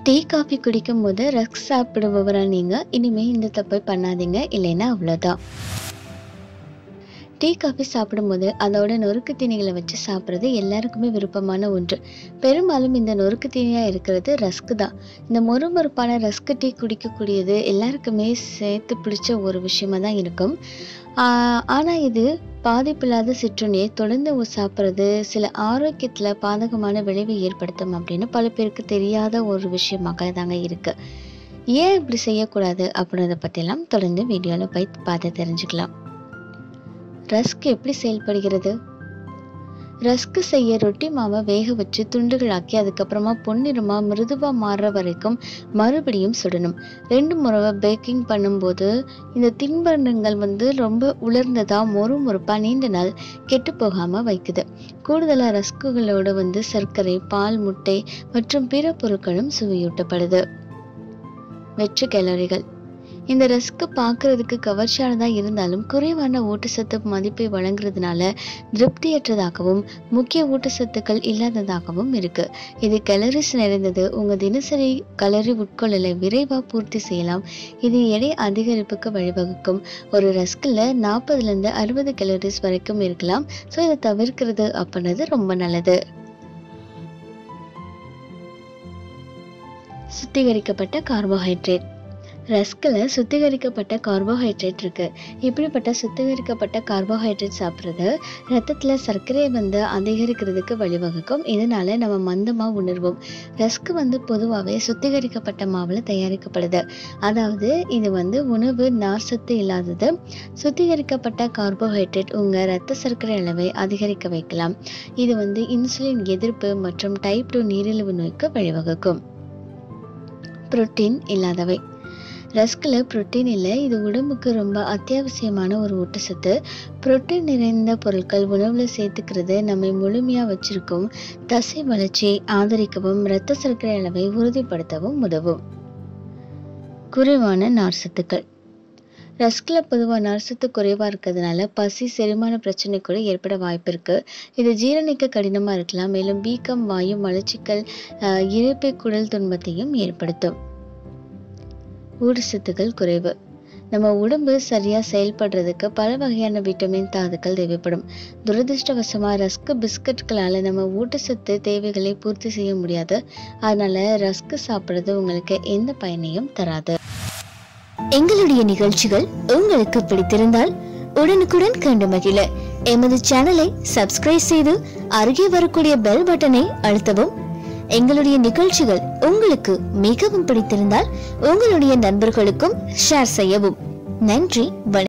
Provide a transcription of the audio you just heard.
tea coffee குடிக்கும் போது rusk சாப்பிடுபவரா நீங்கள் இனிமேல் இந்த தப்பை பண்ணாதீங்க இல்லைன்னா அவ்வளோதான் டீ காஃபி சாப்பிடும்போது அதோட நொறுக்கு தீனிகளை வச்சு சாப்பிட்றது எல்லாருக்குமே விருப்பமான ஒன்று பெரும்பாலும் இந்த நொறுக்கு தீனியாக இருக்கிறது ரஸ்க்கு தான் இந்த மொறுமொறுப்பான ரஸ்க்கு டீ குடிக்கக்கூடியது எல்லாருக்குமே சேர்த்து பிடிச்ச ஒரு விஷயமா தான் இருக்கும் ஆனால் இது பாதிப்பில்லாத சிற்றுண்டியை தொடர்ந்து சாப்பிட்றது சில ஆரோக்கியத்தில் பாதகமான விளைவை ஏற்படுத்தும் அப்படின்னு பல பேருக்கு தெரியாத ஒரு விஷயமாக தாங்க இருக்குது ஏன் இப்படி செய்யக்கூடாது அப்படின்றத பற்றிலாம் தொடர்ந்து வீடியோவில் போய் பார்த்து தெரிஞ்சுக்கலாம் ரஸ்க் எப்படி செயல்படுகிறது ரஸ்க் செய்ய ரொட்டி மாவை வேக வச்சு துண்டுகளாக்கி அதுக்கப்புறமா பொன்னிறமாக மிருதுவாக மாறுற வரைக்கும் மறுபடியும் சுடணும் ரெண்டு முறை பேக்கிங் பண்ணும்போது இந்த தின்பண்டங்கள் வந்து ரொம்ப உலர்ந்ததா மொறு மொறுப்பாக நீண்ட நாள் கெட்டு போகாமல் வைக்குது கூடுதலாக ரஸ்குகளோட வந்து சர்க்கரை பால் முட்டை மற்றும் பிற பொருட்களும் சுவையூட்டப்படுது வெற்று கேலரிகள் இந்த ரஸ்க்கு பார்க்கறதுக்கு கவர்ச்சியானதாக இருந்தாலும் குறைவான ஊட்டச்சத்து மதிப்பை வழங்குறதுனால திருப்தியற்றதாகவும் முக்கிய ஊட்டச்சத்துக்கள் இல்லாததாகவும் இருக்கு இது கலரிஸ் நிறைந்தது உங்க தினசரி கலரி உட்கொள்ளலை விரைவாக பூர்த்தி செய்யலாம் இது எடை அதிகரிப்புக்கு வழிவகுக்கும் ஒரு ரஸ்கில் நாற்பதுலேருந்து அறுபது கலரிஸ் வரைக்கும் இருக்கலாம் ஸோ இதை தவிர்க்கிறது அப்படின்றது ரொம்ப நல்லது சுத்திகரிக்கப்பட்ட கார்போஹைட்ரேட் ரஸ்கில் சுத்திகரிக்கப்பட்ட கார்போஹைட்ரேட் இருக்குது இப்படிப்பட்ட சுத்திகரிக்கப்பட்ட கார்போஹைட்ரேட் சாப்பிட்றது ரத்தத்தில் சர்க்கரையை வந்து அதிகரிக்கிறதுக்கு வழிவகுக்கும் இதனால நம்ம மந்தமாக உணர்வோம் ரஸ்க் வந்து பொதுவாகவே சுத்திகரிக்கப்பட்ட மாவில் தயாரிக்கப்படுது அதாவது இது வந்து உணவு நார்சத்து இல்லாதது சுத்திகரிக்கப்பட்ட கார்போஹைட்ரேட் உங்கள் ரத்த சர்க்கரை அளவை அதிகரிக்க வைக்கலாம் இது வந்து இன்சுலின் எதிர்ப்பு மற்றும் டைப் டூ நீரிழிவு நோய்க்கு வழிவகுக்கும் புரோட்டீன் இல்லாதவை ரஸ்கில் புரோட்டீன் இல்லை இது உடம்புக்கு ரொம்ப அத்தியாவசியமான ஒரு ஊட்டச்சத்து புரோட்டீன் நிறைந்த பொருட்கள் உணவில் சேர்த்துக்கிறது நம்மை முழுமையாக வச்சிருக்கும் தசை வளர்ச்சியை ஆதரிக்கவும் இரத்த சர்க்கரை அளவை உறுதிப்படுத்தவும் உதவும் குறைவான நார்சத்துக்கள் ரஸ்கில் பொதுவாக நார்சத்து குறைவாக இருக்கிறதுனால பசி செரிமான பிரச்சனை கூட ஏற்பட வாய்ப்பு இருக்குது இது ஜீரணிக்க கடினமாக இருக்கலாம் மேலும் வீக்கம் வாயு மலச்சிக்கல் இறைப்பை குடல் துன்பத்தையும் ஏற்படுத்தும் ஊட்டச்சத்துக்கள் குறைவு நம்ம உடம்பு சரியாக செயல்படுறதுக்கு பல வகையான விட்டமின் தாதுக்கள் தேவைப்படும் துரதிருஷ்டவசமாக ரஸ்க்கு பிஸ்கட்களால் நம்ம ஊட்டச்சத்து தேவைகளை பூர்த்தி செய்ய முடியாது அதனால ரஸ்க்கு சாப்பிட்றது உங்களுக்கு எந்த பயனையும் தராது எங்களுடைய நிகழ்ச்சிகள் உங்களுக்கு பிடித்திருந்தால் உடனுக்குடன் கண்டு மகிழ எமது சேனலை சப்ஸ்கிரைப் செய்து அருகே வரக்கூடிய பெல் பட்டனை அழுத்தவும் எங்களுடைய நிகழ்ச்சிகள் உங்களுக்கு மிகவும் பிடித்திருந்தால் உங்களுடைய நண்பர்களுக்கும் ஷேர் செய்யவும் நன்றி வணக்கம்